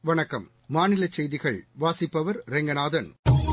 வணக்கம் மாநில செய்திகள் வாசிப்பவர் ரெங்கநாதன்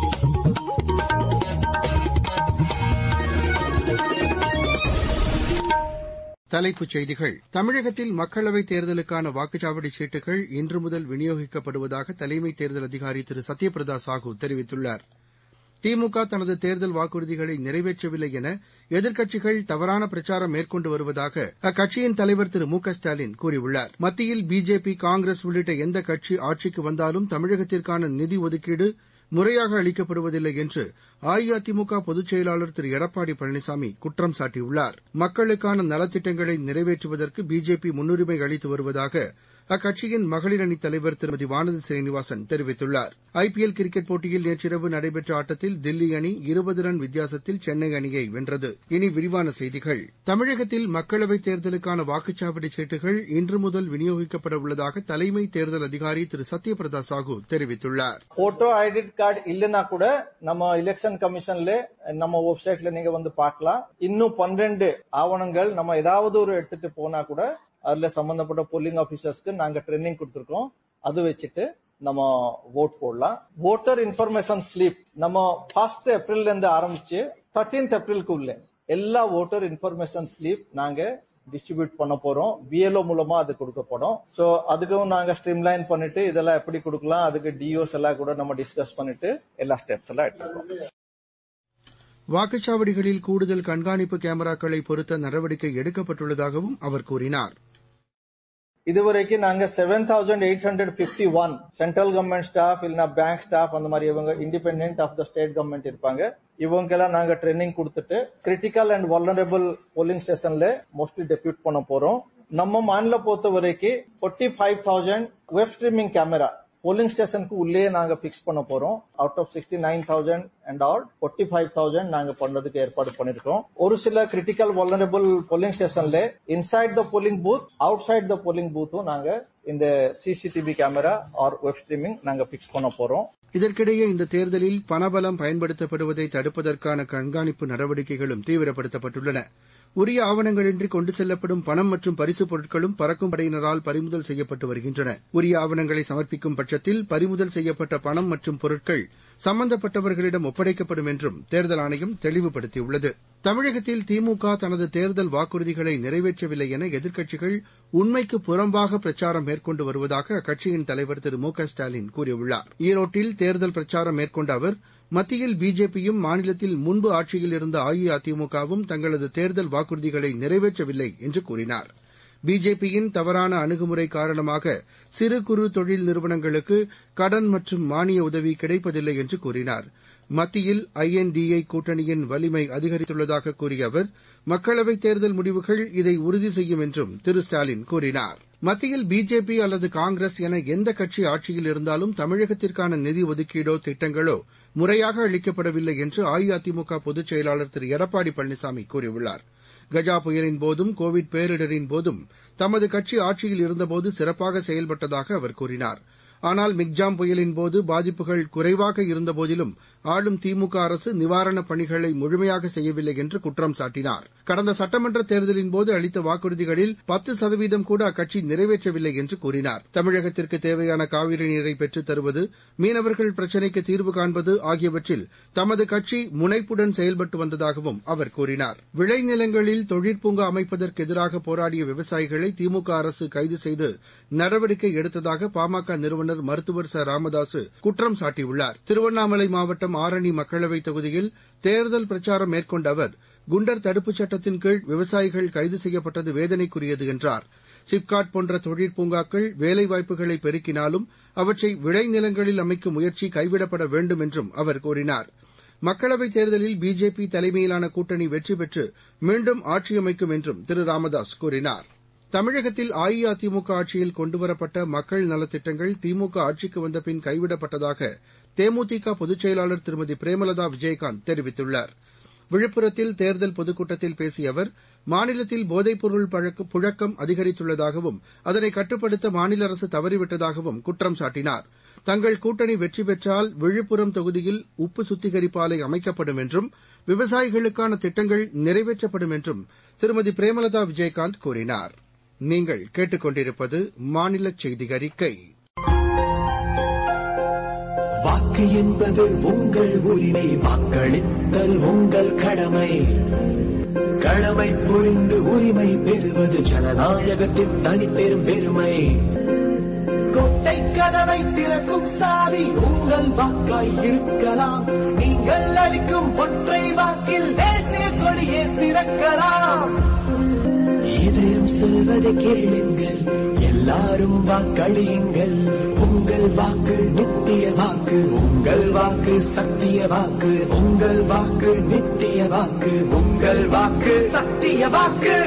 தலைப்புச் செய்திகள் தமிழகத்தில் மக்களவைத் தேர்தலுக்கான வாக்குச்சாவடி சீட்டுகள் இன்று முதல் விநியோகிக்கப்படுவதாக தலைமை தேர்தல் அதிகாரி திரு சத்யபிரதா சாஹூ தெரிவித்துள்ளார் திமுக தனது தேர்தல் வாக்குறுதிகளை நிறைவேற்றவில்லை என எதிர்க்கட்சிகள் தவறான பிரச்சாரம் மேற்கொண்டு வருவதாக அக்கட்சியின் தலைவர் திரு மு க ஸ்டாலின் கூறியுள்ளார் மத்தியில் பிஜேபி காங்கிரஸ் உள்ளிட்ட எந்த கட்சி ஆட்சிக்கு வந்தாலும் தமிழகத்திற்கான நிதி ஒதுக்கீடு முறையாக அளிக்கப்படுவதில்லை என்று அஇஅதிமுக பொதுச் செயலாளர் திரு எடப்பாடி பழனிசாமி குற்றம் சாட்டியுள்ளார் மக்களுக்கான நலத்திட்டங்களை நிறைவேற்றுவதற்கு பிஜேபி முன்னுரிமை அளித்து வருவதாக அக்கட்சியின் மகளிர் அணித் தலைவர் திருமதி வானதி சீனிவாசன் தெரிவித்துள்ளார் ஐபிஎல் கிரிக்கெட் போட்டியில் நேற்றிரவு நடைபெற்ற ஆட்டத்தில் தில்லி அணி இருபது ரன் வித்தியாசத்தில் சென்னை அணியை வென்றது இனி விரிவான செய்திகள் தமிழகத்தில் மக்களவைத் தேர்தலுக்கான வாக்குச்சாவடி சீட்டுகள் இன்று முதல் விநியோகிக்கப்பட உள்ளதாக தலைமை தேர்தல் அதிகாரி திரு சத்யபிரதா சாஹூ தெரிவித்துள்ளார் போட்டோ ஐடென்டி கார்டு இல்லைன்னா கூட நம்ம எலெக்ஷன் கமிஷன்ல நம்ம வெப்சைட்ல நீங்க வந்து பார்க்கலாம் இன்னும் பன்னிரண்டு ஆவணங்கள் நம்ம ஏதாவது ஒரு எடுத்துட்டு போனா கூட அதுல சம்பந்தப்பட்ட போலிங் ஆபீசர்ஸ்க்கு நாங்க ட்ரைனிங் கொடுத்துருக்கோம் அது வச்சுட்டு நம்ம ஓட் போடலாம் ஓட்டர் இன்ஃபர்மேஷன் ஸ்லிப் நம்ம ஃபர்ஸ்ட் ஏப்ரல்ல இருந்து ஆரம்பிச்சு தேர்டீன்த் ஏப்ரலுக்கு உள்ள எல்லா ஓட்டர் இன்ஃபர்மேஷன் ஸ்லிப் நாங்க டிஸ்ட்ரிபியூட் பண்ண போறோம் பிஎல்ஓ மூலமா அது கொடுக்க போறோம் சோ அதுக்கும் நாங்க ஸ்ட்ரீம்லைன் பண்ணிட்டு இதெல்லாம் எப்படி கொடுக்கலாம் அதுக்கு டிஓஸ் எல்லாம் கூட நம்ம டிஸ்கஸ் பண்ணிட்டு எல்லா ஸ்டெப்ஸ் எல்லாம் எடுத்துக்கோம் வாக்குச்சாவடிகளில் கூடுதல் கண்காணிப்பு கேமராக்களை பொருத்த நடவடிக்கை எடுக்கப்பட்டுள்ளதாகவும் அவர் கூறினார் இதுவரைக்கும் நாங்க seven thousand eight hundred fifty one central government staff இல்லைன்னா பேங்க் ஸ்டாஃப் அந்த மாதிரி இவங்க independent of the state government இருப்பாங்க இவங்கெல்லாம் நாங்க ட்ரைனிங் கொடுத்துட்டு கிரிட்டிக்கல் அண்ட் வல்னரபிள் போலிங் ஸ்டேஷன்ல மோஸ்ட்லி டெபியூட் பண்ண போறோம் நம்ம மாநில பொறுத்த வரைக்கும் forty five thousand web streaming camera polling ஸ்டேஷனுக்கு உள்ளே நாங்க பிக்ஸ் பண்ண போறோம் out of sixty nine thousand and all forty five thousand நாங்க பண்றதுக்கு ஏற்பாடு பண்ணிருக்கோம் ஒரு சில கிரிட்டிக்கல் வல்னரபிள் போலிங் ஸ்டேஷன்ல inside the polling booth outside the polling பூத்தும் நாங்க இந்த CCTV camera or web streaming நாங்க பிக்ஸ் பண்ண போறோம் இதற்கிடையே இந்த தேர்தலில் பணபலம் பயன்படுத்தப்படுவதை தடுப்பதற்கான கண்காணிப்பு நடவடிக்கைகளும் தீவிரப்படுத்தப்பட்டுள்ளன உரிய ஆவணங்களின்றி கொண்டு செல்லப்படும் பணம் மற்றும் பரிசுப் பொருட்களும் பறக்கும் படையினரால் பறிமுதல் செய்யப்பட்டு வருகின்றன உரிய ஆவணங்களை சமர்ப்பிக்கும் பட்சத்தில் பறிமுதல் செய்யப்பட்ட பணம் மற்றும் பொருட்கள் சம்பந்தப்பட்டவர்களிடம் ஒப்படைக்கப்படும் என்றும் தேர்தல் ஆணையம் தெளிவுபடுத்தியுள்ளது தமிழகத்தில் திமுக தனது தேர்தல் வாக்குறுதிகளை நிறைவேற்றவில்லை என எதிர்க்கட்சிகள் உண்மைக்கு புறம்பாக பிரச்சாரம் மேற்கொண்டு வருவதாக அக்கட்சியின் தலைவர் திரு மு க ஸ்டாலின் கூறியுள்ளார் ஈரோட்டில் தேர்தல் பிரச்சாரம் மேற்கொண்ட அவர் மத்தியில் பிஜேபியும் மாநிலத்தில் முன்பு ஆட்சியில் இருந்த அஇஅதிமுகவும் தங்களது தேர்தல் வாக்குறுதிகளை நிறைவேற்றவில்லை என்று கூறினார் பிஜேபியின் தவறான அணுகுமுறை காரணமாக சிறு குறு தொழில் நிறுவனங்களுக்கு கடன் மற்றும் மானிய உதவி கிடைப்பதில்லை என்று கூறினார் மத்தியில் ஐஎன்டிஏ கூட்டணியின் வலிமை அதிகரித்துள்ளதாக கூறிய அவர் மக்களவைத் தேர்தல் முடிவுகள் இதை உறுதி செய்யும் என்றும் திரு ஸ்டாலின் கூறினார் மத்தியில் பிஜேபி அல்லது காங்கிரஸ் என எந்த கட்சி ஆட்சியில் இருந்தாலும் தமிழகத்திற்கான நிதி ஒதுக்கீடோ திட்டங்களோ முறையாக அளிக்கப்படவில்லை என்று அஇஅதிமுக பொதுச் செயலாளர் திரு எடப்பாடி பழனிசாமி கூறியுள்ளார் கஜா புயலின் போதும் கோவிட் பேரிடரின் போதும் தமது கட்சி ஆட்சியில் இருந்தபோது சிறப்பாக செயல்பட்டதாக அவர் கூறினார் ஆனால் மிக்ஜாம் புயலின் போது பாதிப்புகள் குறைவாக இருந்தபோதிலும் ஆளும் திமுக அரசு நிவாரணப் பணிகளை முழுமையாக செய்யவில்லை என்று குற்றம் சாட்டினார் கடந்த சட்டமன்ற தேர்தலின் போது அளித்த வாக்குறுதிகளில் பத்து சதவீதம் கூட அக்கட்சி நிறைவேற்றவில்லை என்று கூறினார் தமிழகத்திற்கு தேவையான காவிரி நீரை பெற்றுத் தருவது மீனவர்கள் பிரச்சினைக்கு தீர்வு காண்பது ஆகியவற்றில் தமது கட்சி முனைப்புடன் செயல்பட்டு வந்ததாகவும் அவர் கூறினார் விளைநிலங்களில் தொழிற்பூங்கா அமைப்பதற்கு எதிராக போராடிய விவசாயிகளை திமுக அரசு கைது செய்து நடவடிக்கை எடுத்ததாக பாமக நிறுவனர் மருத்துவர் ச ராமதாசு குற்றம் சாட்டியுள்ளார் திருவண்ணாமலை மாவட்டம் ஆரணி மக்களவைத் தொகுதியில் தேர்தல் பிரச்சாரம் மேற்கொண்ட அவர் குண்டர் தடுப்புச் சட்டத்தின் கீழ் விவசாயிகள் கைது செய்யப்பட்டது வேதனைக்குரியது என்றார் சிப்காட் போன்ற தொழிற்பூங்காக்கள் வேலைவாய்ப்புகளை பெருக்கினாலும் அவற்றை விளைநிலங்களில் அமைக்கும் முயற்சி கைவிடப்பட வேண்டும் என்றும் அவர் கூறினார் மக்களவைத் தேர்தலில் பிஜேபி தலைமையிலான கூட்டணி வெற்றி பெற்று மீண்டும் ஆட்சியமைக்கும் என்றும் திரு ராமதாஸ் கூறினார் தமிழகத்தில் அஇஅதிமுக ஆட்சியில் கொண்டுவரப்பட்ட மக்கள் நலத்திட்டங்கள் திமுக ஆட்சிக்கு வந்தபின் கைவிடப்பட்டதாக தேமுதிக பொதுச் செயலாளர் திருமதி பிரேமலதா விஜயகாந்த் தெரிவித்துள்ளார் விழுப்புரத்தில் தேர்தல் பொதுக்கூட்டத்தில் பேசிய அவர் மாநிலத்தில் போதைப்பொருள் புழக்கம் அதிகரித்துள்ளதாகவும் அதனை கட்டுப்படுத்த மாநில அரசு தவறிவிட்டதாகவும் குற்றம் சாட்டினார் தங்கள் கூட்டணி வெற்றி பெற்றால் விழுப்புரம் தொகுதியில் உப்பு சுத்திகரிப்பு ஆலை அமைக்கப்படும் என்றும் விவசாயிகளுக்கான திட்டங்கள் நிறைவேற்றப்படும் என்றும் திருமதி பிரேமலதா விஜயகாந்த் கூறினார் நீங்கள் கேட்டுக் கொண்டிருப்பது மாநில செய்தி அறிக்கை வாக்கு என்பது உங்கள் உரிமை வாக்களித்தல் உங்கள் கடமை கடமை புரிந்து உரிமை பெறுவது ஜனநாயகத்தின் தனிப்பெரும் பெருமை கொட்டை கதவை திறக்கும் சாவி உங்கள் வாக்காய் இருக்கலாம் நீங்கள் அளிக்கும் ஒற்றை வாக்கில் தேசிய கொடியே சிறக்கலாம் இதயம் சொல்வதை கேளுங்கள் எல்லாரும் வாக்களியுங்கள் உங்கள் வாக்கு நித்திய வாக்கு உங்கள் வாக்கு சத்திய வாக்கு உங்கள் வாக்கு நித்திய வாக்கு உங்கள் வாக்கு சத்திய வாக்கு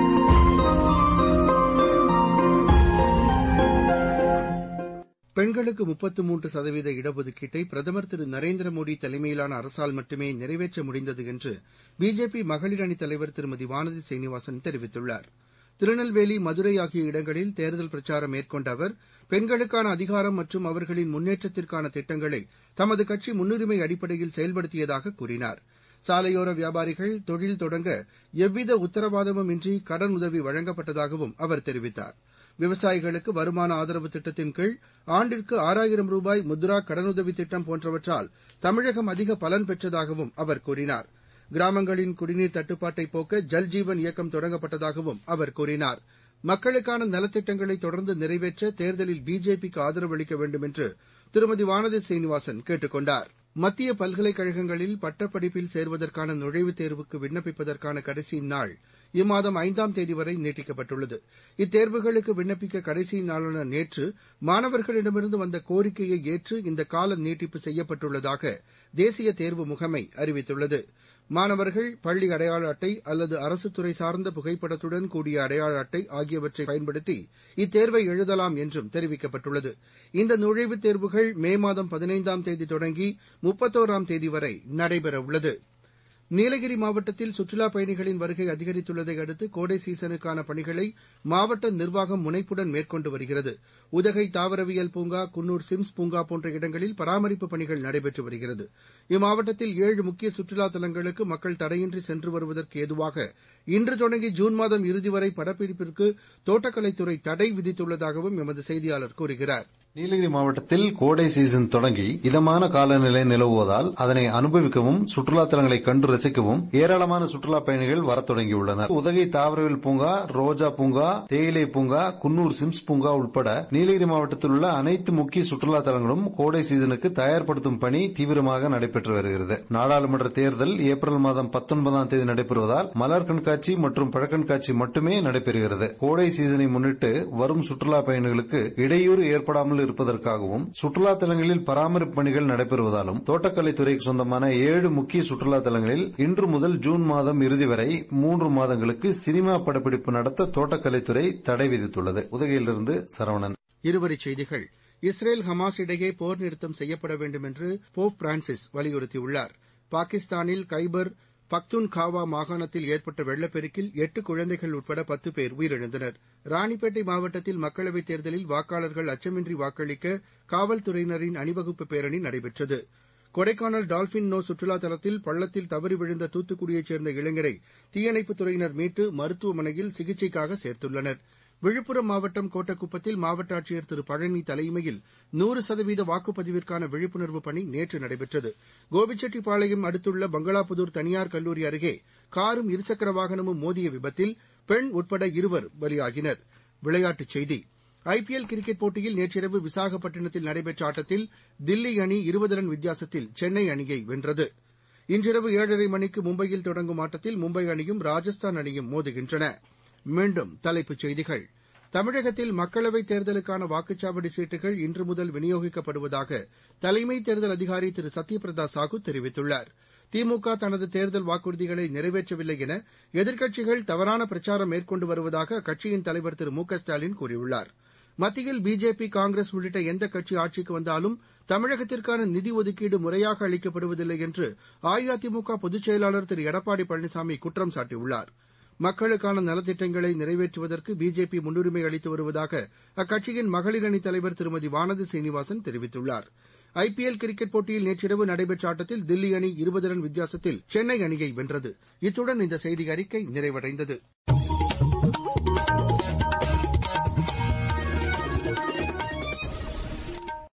பெண்களுக்கு முப்பத்து மூன்று சதவீத இடஒதுக்கீட்டை பிரதமர் திரு நரேந்திர மோடி தலைமையிலான அரசால் மட்டுமே நிறைவேற்ற முடிந்தது என்று பிஜேபி மகளிர் அணித் தலைவர் திருமதி வானதி சீனிவாசன் தெரிவித்துள்ளார் திருநெல்வேலி மதுரை ஆகிய இடங்களில் தேர்தல் பிரச்சாரம் மேற்கொண்ட அவர் பெண்களுக்கான அதிகாரம் மற்றும் அவர்களின் முன்னேற்றத்திற்கான திட்டங்களை தமது கட்சி முன்னுரிமை அடிப்படையில் செயல்படுத்தியதாக கூறினார் சாலையோர வியாபாரிகள் தொழில் தொடங்க எவ்வித உத்தரவாதமும் இன்றி கடன் உதவி வழங்கப்பட்டதாகவும் அவர் தெரிவித்தார் விவசாயிகளுக்கு வருமான ஆதரவு திட்டத்தின் கீழ் ஆண்டிற்கு ஆறாயிரம் ரூபாய் முத்ரா கடனுதவி திட்டம் போன்றவற்றால் தமிழகம் அதிக பலன் பெற்றதாகவும் அவர் கூறினார் கிராமங்களின் குடிநீர் தட்டுப்பாட்டை போக்க ஜல்ஜீவன் இயக்கம் தொடங்கப்பட்டதாகவும் அவர் கூறினார் மக்களுக்கான நலத்திட்டங்களை தொடர்ந்து நிறைவேற்ற தேர்தலில் பிஜேபிக்கு ஆதரவு அளிக்க வேண்டும் என்று திருமதி வானதி சீனிவாசன் கேட்டுக் கொண்டார் மத்திய பல்கலைக்கழகங்களில் பட்டப்படிப்பில் சேர்வதற்கான நுழைவுத் தேர்வுக்கு விண்ணப்பிப்பதற்கான கடைசி நாள் இம்மாதம் ஐந்தாம் தேதி வரை நீட்டிக்கப்பட்டுள்ளது இத்தேர்வுகளுக்கு விண்ணப்பிக்க கடைசி நாளான நேற்று மாணவர்களிடமிருந்து வந்த கோரிக்கையை ஏற்று இந்த கால நீட்டிப்பு செய்யப்பட்டுள்ளதாக தேசிய தேர்வு முகமை அறிவித்துள்ளது மாணவர்கள் பள்ளி அடையாள அட்டை அல்லது அரசு துறை சார்ந்த புகைப்படத்துடன் கூடிய அடையாள அட்டை ஆகியவற்றை பயன்படுத்தி இத்தேர்வை எழுதலாம் என்றும் தெரிவிக்கப்பட்டுள்ளது இந்த நுழைவுத் தேர்வுகள் மே மாதம் பதினைந்தாம் தேதி தொடங்கி முப்பத்தோராம் தேதி வரை நடைபெறவுள்ளது நீலகிரி மாவட்டத்தில் சுற்றுலாப் பயணிகளின் வருகை அதிகரித்துள்ளதை அடுத்து கோடை சீசனுக்கான பணிகளை மாவட்ட நிர்வாகம் முனைப்புடன் மேற்கொண்டு வருகிறது உதகை தாவரவியல் பூங்கா குன்னூர் சிம்ஸ் பூங்கா போன்ற இடங்களில் பராமரிப்பு பணிகள் நடைபெற்று வருகிறது இம்மாவட்டத்தில் ஏழு முக்கிய சுற்றுலா தலங்களுக்கு மக்கள் தடையின்றி சென்று வருவதற்கு ஏதுவாக இன்று தொடங்கி ஜூன் மாதம் இறுதி வரை படப்பிடிப்பிற்கு தோட்டக்கலைத்துறை தடை விதித்துள்ளதாகவும் எமது செய்தியாளர் கூறுகிறார் நீலகிரி மாவட்டத்தில் கோடை சீசன் தொடங்கி இதமான காலநிலை நிலவுவதால் அதனை அனுபவிக்கவும் சுற்றுலா தலங்களை கண்டு ரசிக்கவும் ஏராளமான சுற்றுலா பயணிகள் வரத் தொடங்கியுள்ளனர் உதகை தாவரவியல் பூங்கா ரோஜா பூங்கா தேயிலை பூங்கா குன்னூர் சிம்ஸ் பூங்கா உட்பட நீலகிரி மாவட்டத்தில் உள்ள அனைத்து முக்கிய சுற்றுலா தலங்களும் கோடை சீசனுக்கு தயார்படுத்தும் பணி தீவிரமாக நடைபெற்று வருகிறது நாடாளுமன்ற தேர்தல் ஏப்ரல் மாதம் பத்தொன்பதாம் தேதி நடைபெறுவதால் மலர் கண்காட்சி மற்றும் பழக்கண்காட்சி மட்டுமே நடைபெறுகிறது கோடை சீசனை முன்னிட்டு வரும் சுற்றுலா பயணிகளுக்கு இடையூறு ஏற்படாமல் இருப்பதற்காகவும் சுற்றுலா தலங்களில் பராமரிப்பு பணிகள் நடைபெறுவதாலும் தோட்டக்கலைத்துறைக்கு சொந்தமான ஏழு முக்கிய சுற்றுலா தலங்களில் இன்று முதல் ஜூன் மாதம் இறுதி வரை மூன்று மாதங்களுக்கு சினிமா படப்பிடிப்பு நடத்த தோட்டக்கலைத்துறை தடை விதித்துள்ளது உதகையிலிருந்து சரவணன் இருவரிச் செய்திகள் இஸ்ரேல் ஹமாஸ் இடையே போர் நிறுத்தம் செய்யப்பட வேண்டும் என்று போப் பிரான்சிஸ் வலியுறுத்தியுள்ளார் பாகிஸ்தானில் கைபர் பக்துன்காவா மாகாணத்தில் ஏற்பட்ட வெள்ளப்பெருக்கில் எட்டு குழந்தைகள் உட்பட பத்து பேர் உயிரிழந்தனர் ராணிப்பேட்டை மாவட்டத்தில் மக்களவைத் தேர்தலில் வாக்காளர்கள் அச்சமின்றி வாக்களிக்க காவல்துறையினரின் அணிவகுப்பு பேரணி நடைபெற்றது கொடைக்கானல் டால்பின் நோ சுற்றுலா தலத்தில் பள்ளத்தில் தவறி விழுந்த தூத்துக்குடியைச் சேர்ந்த இளைஞரை தீயணைப்புத் துறையினர் மீட்டு மருத்துவமனையில் சிகிச்சைக்காக சேர்த்துள்ளனர் விழுப்புரம் மாவட்டம் கோட்டக்குப்பத்தில் மாவட்ட ஆட்சியர் திரு பழனி தலைமையில் நூறு சதவீத வாக்குப்பதிவிற்கான விழிப்புணர்வு பணி நேற்று நடைபெற்றது கோபிச்செட்டிப்பாளையம் அடுத்துள்ள பங்களாபுதூர் தனியார் கல்லூரி அருகே காரும் இருசக்கர வாகனமும் மோதிய விபத்தில் பெண் உட்பட இருவர் பலியாகினர் விளையாட்டுச் செய்தி ஐபிஎல் கிரிக்கெட் போட்டியில் நேற்றிரவு விசாகப்பட்டினத்தில் நடைபெற்ற ஆட்டத்தில் தில்லி அணி இருபது ரன் வித்தியாசத்தில் சென்னை அணியை வென்றது இன்றிரவு ஏழரை மணிக்கு மும்பையில் தொடங்கும் ஆட்டத்தில் மும்பை அணியும் ராஜஸ்தான் அணியும் மோதுகின்றன மீண்டும் தலைப்புச் செய்திகள் தமிழகத்தில் மக்களவைத் தேர்தலுக்கான வாக்குச்சாவடி சீட்டுகள் இன்று முதல் விநியோகிக்கப்படுவதாக தலைமை தேர்தல் அதிகாரி திரு சத்யபிரதா சாஹூ தெரிவித்துள்ளார் திமுக தனது தேர்தல் வாக்குறுதிகளை நிறைவேற்றவில்லை என எதிர்க்கட்சிகள் தவறான பிரச்சாரம் மேற்கொண்டு வருவதாக அக்கட்சியின் தலைவர் திரு மு க ஸ்டாலின் கூறியுள்ளார் மத்தியில் பிஜேபி காங்கிரஸ் உள்ளிட்ட எந்த கட்சி ஆட்சிக்கு வந்தாலும் தமிழகத்திற்கான நிதி ஒதுக்கீடு முறையாக அளிக்கப்படுவதில்லை என்று அஇஅதிமுக பொதுச் செயலாளர் திரு எடப்பாடி பழனிசாமி குற்றம் சாட்டியுள்ளார் மக்களுக்கான நலத்திட்டங்களை நிறைவேற்றுவதற்கு பிஜேபி முன்னுரிமை அளித்து வருவதாக அக்கட்சியின் மகளிர் அணித் தலைவர் திருமதி வானதி சீனிவாசன் தெரிவித்துள்ளார் ஐபிஎல் கிரிக்கெட் போட்டியில் நேற்றிரவு நடைபெற்ற ஆட்டத்தில் தில்லி அணி இருபது ரன் வித்தியாசத்தில் சென்னை அணியை வென்றது இத்துடன் இந்த செய்தி அறிக்கை நிறைவடைந்தது